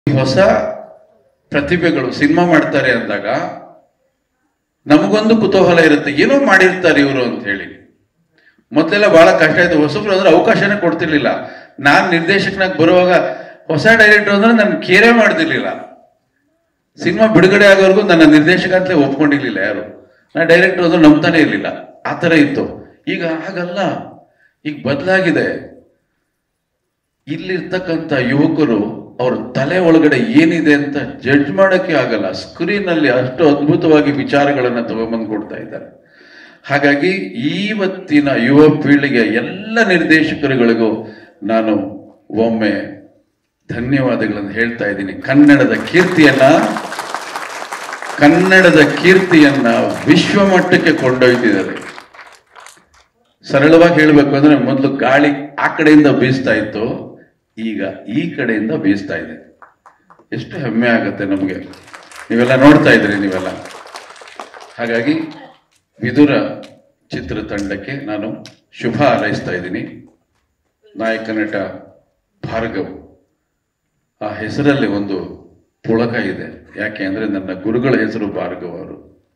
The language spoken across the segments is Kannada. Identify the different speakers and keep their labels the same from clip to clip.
Speaker 1: ಹೊಸ ಪ್ರತಿಭೆಗಳು ಸಿನಿಮಾ ಮಾಡ್ತಾರೆ ಅಂದಾಗ ನಮಗೊಂದು ಕುತೂಹಲ ಇರುತ್ತೆ ಏನೋ ಮಾಡಿರ್ತಾರೆ ಇವರು ಅಂತ ಹೇಳಿ ಮೊದಲೆಲ್ಲ ಬಹಳ ಕಷ್ಟ ಆಯ್ತು ಹೊಸಬ್ರು ಅಂದ್ರೆ ಅವಕಾಶನೇ ಕೊಡ್ತಿರ್ಲಿಲ್ಲ ನಾನ್ ನಿರ್ದೇಶಕನಾಗಿ ಬರುವಾಗ ಹೊಸ ಡೈರೆಕ್ಟರ್ ಅಂದ್ರೆ ನಾನು ಕೇರೆ ಮಾಡ್ತಿರ್ಲಿಲ್ಲ ಸಿನಿಮಾ ಬಿಡುಗಡೆ ಆಗೋವರೆಗೂ ನನ್ನ ನಿರ್ದೇಶಕ ಅಂತಲೇ ಒಪ್ಕೊಂಡಿರ್ಲಿಲ್ಲ ಯಾರು ನಾ ಡೈರೆಕ್ಟರ್ ಅಂದ್ರೆ ನಂಬ್ತಾನೆ ಇರ್ಲಿಲ್ಲ ಆ ಥರ ಇತ್ತು ಈಗ ಹಾಗಲ್ಲ ಈಗ ಬದಲಾಗಿದೆ ಇಲ್ಲಿರ್ತಕ್ಕಂಥ ಯುವಕರು ಅವ್ರ ತಲೆ ಒಳಗಡೆ ಏನಿದೆ ಅಂತ ಜಡ್ಜ್ ಮಾಡಕ್ಕೆ ಆಗಲ್ಲ ಸ್ಕ್ರೀನ್ ಅಲ್ಲಿ ಅಷ್ಟು ಅದ್ಭುತವಾಗಿ ವಿಚಾರಗಳನ್ನ ತಗೊಂಬಂದು ಕೊಡ್ತಾ ಇದ್ದಾರೆ ಹಾಗಾಗಿ ಇವತ್ತಿನ ಯುವ ಪೀಳಿಗೆ ಎಲ್ಲ ನಿರ್ದೇಶಕರುಗಳಿಗೂ ನಾನು ಒಮ್ಮೆ ಧನ್ಯವಾದಗಳನ್ನು ಹೇಳ್ತಾ ಇದ್ದೀನಿ ಕನ್ನಡದ ಕೀರ್ತಿಯನ್ನ ಕನ್ನಡದ ಕೀರ್ತಿಯನ್ನ ವಿಶ್ವಮಟ್ಟಕ್ಕೆ ಕೊಂಡೊಯ್ದಿದ್ದಾರೆ ಸರಳವಾಗಿ ಹೇಳಬೇಕು ಅಂದ್ರೆ ಮೊದಲು ಗಾಳಿ ಆ ಕಡೆಯಿಂದ ಬೀಸ್ತಾ ಇತ್ತು ಈಗ ಈ ಕಡೆಯಿಂದ ಬೀಸ್ತಾ ಇದೆ ಎಷ್ಟು ಹೆಮ್ಮೆ ಆಗುತ್ತೆ ನಮಗೆ ನೀವೆಲ್ಲ ನೋಡ್ತಾ ಇದ್ರಿ ನೀವೆಲ್ಲ ಹಾಗಾಗಿ ವಿದುರ ಚಿತ್ರತಂಡಕ್ಕೆ ನಾನು ಶುಭ ಹಾರೈಸ್ತಾ ಇದ್ದೀನಿ ನಾಯಕ ನಟ ಭಾರ್ಗವ್ ಆ ಹೆಸರಲ್ಲಿ ಒಂದು ಪುಳಕ ಇದೆ ಯಾಕೆ ಅಂದ್ರೆ ನನ್ನ ಗುರುಗಳ ಹೆಸರು ಭಾರ್ಗವ್ ಅವರು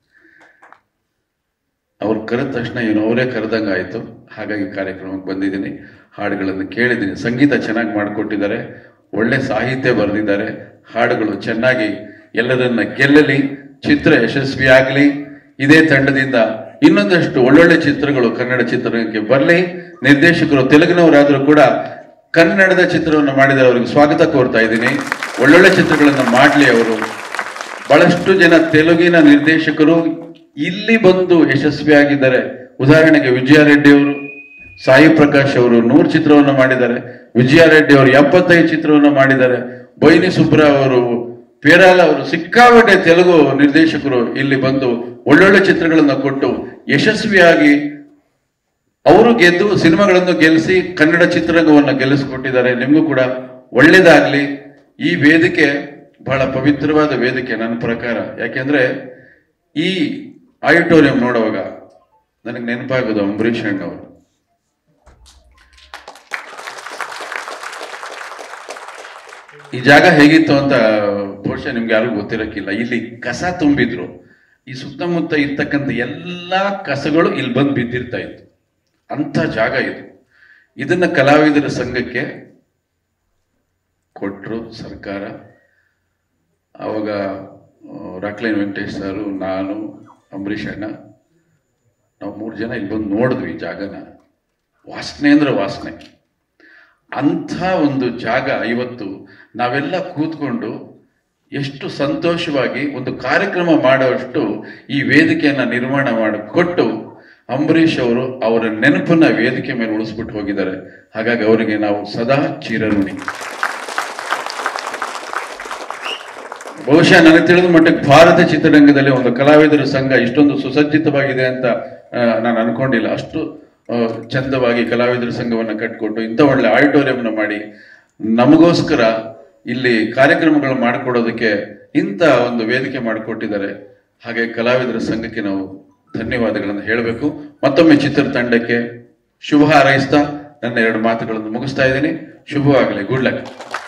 Speaker 1: ಅವ್ರು ಕರೆದ ತಕ್ಷಣ ಏನು ಅವರೇ ಕರೆದಂಗ ಆಯ್ತು ಹಾಗಾಗಿ ಕಾರ್ಯಕ್ರಮಕ್ಕೆ ಬಂದಿದ್ದೀನಿ ಹಾಡುಗಳನ್ನು ಕೇಳಿದ್ದೀನಿ ಸಂಗೀತ ಚೆನ್ನಾಗಿ ಮಾಡಿಕೊಟ್ಟಿದ್ದಾರೆ ಒಳ್ಳೆ ಸಾಹಿತ್ಯ ಬರೆದಿದ್ದಾರೆ ಹಾಡುಗಳು ಚೆನ್ನಾಗಿ ಎಲ್ಲರನ್ನ ಗೆಲ್ಲಲಿ ಚಿತ್ರ ಯಶಸ್ವಿಯಾಗಲಿ ಇದೇ ತಂಡದಿಂದ ಇನ್ನೊಂದಷ್ಟು ಒಳ್ಳೊಳ್ಳೆ ಚಿತ್ರಗಳು ಕನ್ನಡ ಚಿತ್ರರಂಗಕ್ಕೆ ಬರಲಿ ನಿರ್ದೇಶಕರು ತೆಲುಗಿನವರಾದರೂ ಕೂಡ ಕನ್ನಡದ ಚಿತ್ರವನ್ನು ಮಾಡಿದರೆ ಅವರಿಗೆ ಸ್ವಾಗತ ಕೋರ್ತಾ ಇದ್ದೀನಿ ಒಳ್ಳೊಳ್ಳೆ ಚಿತ್ರಗಳನ್ನು ಮಾಡಲಿ ಅವರು ಬಹಳಷ್ಟು ಜನ ತೆಲುಗಿನ ನಿರ್ದೇಶಕರು ಇಲ್ಲಿ ಬಂದು ಯಶಸ್ವಿಯಾಗಿದ್ದಾರೆ ಉದಾಹರಣೆಗೆ ವಿಜಯ ರೆಡ್ಡಿ ಅವರು ಸಾಯಿ ಪ್ರಕಾಶ್ ಅವರು ನೂರು ಚಿತ್ರವನ್ನು ಮಾಡಿದ್ದಾರೆ ವಿಜಯ ರೆಡ್ಡಿ ಅವರು ಎಪ್ಪತ್ತೈದು ಚಿತ್ರವನ್ನು ಮಾಡಿದ್ದಾರೆ ಬೈನಿ ಸುಬ್ರಾವ್ ಅವರು ಪೇರಾಲ ಅವರು ಸಿಕ್ಕಾಪಟ್ಟೆ ತೆಲುಗು ನಿರ್ದೇಶಕರು ಇಲ್ಲಿ ಬಂದು ಒಳ್ಳೊಳ್ಳೆ ಚಿತ್ರಗಳನ್ನು ಕೊಟ್ಟು ಯಶಸ್ವಿಯಾಗಿ ಅವರು ಗೆದ್ದು ಸಿನಿಮಾಗಳನ್ನು ಗೆಲ್ಲಿಸಿ ಕನ್ನಡ ಚಿತ್ರರಂಗವನ್ನು ಗೆಲ್ಲಿಸಿಕೊಟ್ಟಿದ್ದಾರೆ ನಿಮಗೂ ಕೂಡ ಒಳ್ಳೇದಾಗ್ಲಿ ಈ ವೇದಿಕೆ ಬಹಳ ಪವಿತ್ರವಾದ ವೇದಿಕೆ ನನ್ನ ಪ್ರಕಾರ ಯಾಕೆಂದ್ರೆ ಈ ಆಡಿಟೋರಿಯಂ ನೋಡುವಾಗ ನನಗೆ ನೆನಪಾಗೋದು ಅಂಬರೀಷ್ ಅಣ್ಣವರು ಈ ಜಾಗ ಹೇಗಿತ್ತು ಅಂತ ಬಹುಶಃ ನಿಮ್ಗೆ ಯಾರಿಗೂ ಗೊತ್ತಿರಕ್ಕಿಲ್ಲ ಇಲ್ಲಿ ಕಸ ತುಂಬಿದ್ರು ಈ ಸುತ್ತಮುತ್ತ ಇರ್ತಕ್ಕಂಥ ಎಲ್ಲಾ ಕಸಗಳು ಇಲ್ಲಿ ಬಂದು ಬಿದ್ದಿರ್ತಾ ಇತ್ತು ಅಂತ ಜಾಗ ಇದು ಇದನ್ನ ಕಲಾವಿದರ ಸಂಘಕ್ಕೆ ಕೊಟ್ಟರು ಸರ್ಕಾರ ಅವಾಗ ಆ, ರಾಕ್ಲೈನ್ ವೆಂಕಟೇಶ್ ಸರು ನಾನು ಅಂಬರೀಷ್ ಅಣ್ಣ ನಾವು ಮೂರು ಜನ ಇಲ್ಲಿ ಬಂದು ನೋಡಿದ್ವಿ ಈ ಜಾಗನ ವಾಸನೆ ಅಂದ್ರೆ ವಾಸನೆ ಅಂಥ ಒಂದು ಜಾಗ ಇವತ್ತು ನಾವೆಲ್ಲ ಕೂತ್ಕೊಂಡು ಎಷ್ಟು ಸಂತೋಷವಾಗಿ ಒಂದು ಕಾರ್ಯಕ್ರಮ ಮಾಡುವಷ್ಟು ಈ ವೇದಿಕೆಯನ್ನ ನಿರ್ಮಾಣ ಮಾಡಿ ಕೊಟ್ಟು ಅಂಬರೀಷ್ ಅವರು ಅವರ ನೆನಪನ್ನ ವೇದಿಕೆ ಮೇಲೆ ಉಳಿಸ್ಬಿಟ್ಟು ಹೋಗಿದ್ದಾರೆ ಹಾಗಾಗಿ ಅವರಿಗೆ ನಾವು ಸದಾ ಚಿರಋಣಿ ಬಹುಶಃ ನನಗೆ ತಿಳಿದ ಮಟ್ಟಕ್ಕೆ ಭಾರತ ಚಿತ್ರರಂಗದಲ್ಲಿ ಒಂದು ಕಲಾವಿದರ ಸಂಘ ಇಷ್ಟೊಂದು ಸುಸಜ್ಜಿತವಾಗಿದೆ ಅಂತ ಆ, ನಾನು ಅನ್ಕೊಂಡಿಲ್ಲ ಅಷ್ಟು ಆ, ಚಂದವಾಗಿ ಕಲಾವಿದರ ಸಂಘವನ್ನ ಕಟ್ಕೊಟ್ಟು ಇಂಥ ಒಳ್ಳೆ ಆಡಿಟೋರಿಯಂನ ಮಾಡಿ ನಮಗೋಸ್ಕರ ಇಲ್ಲಿ ಕಾರ್ಯಕ್ರಮಗಳು ಮಾಡಿಕೊಡೋದಕ್ಕೆ ಇಂಥ ಒಂದು ವೇದಿಕೆ ಮಾಡಿಕೊಟ್ಟಿದ್ದಾರೆ ಹಾಗೆ ಕಲಾವಿದರ ಸಂಘಕ್ಕೆ ನಾವು ಧನ್ಯವಾದಗಳನ್ನು ಹೇಳಬೇಕು ಮತ್ತೊಮ್ಮೆ ಚಿತ್ರತಂಡಕ್ಕೆ ಶುಭ ಹಾರೈಸ್ತಾ ನನ್ನ ಎರಡು ಮಾತುಗಳನ್ನು ಮುಗಿಸ್ತಾ ಇದ್ದೀನಿ ಶುಭವಾಗಲಿ ಗುಡ್ ಲಕ್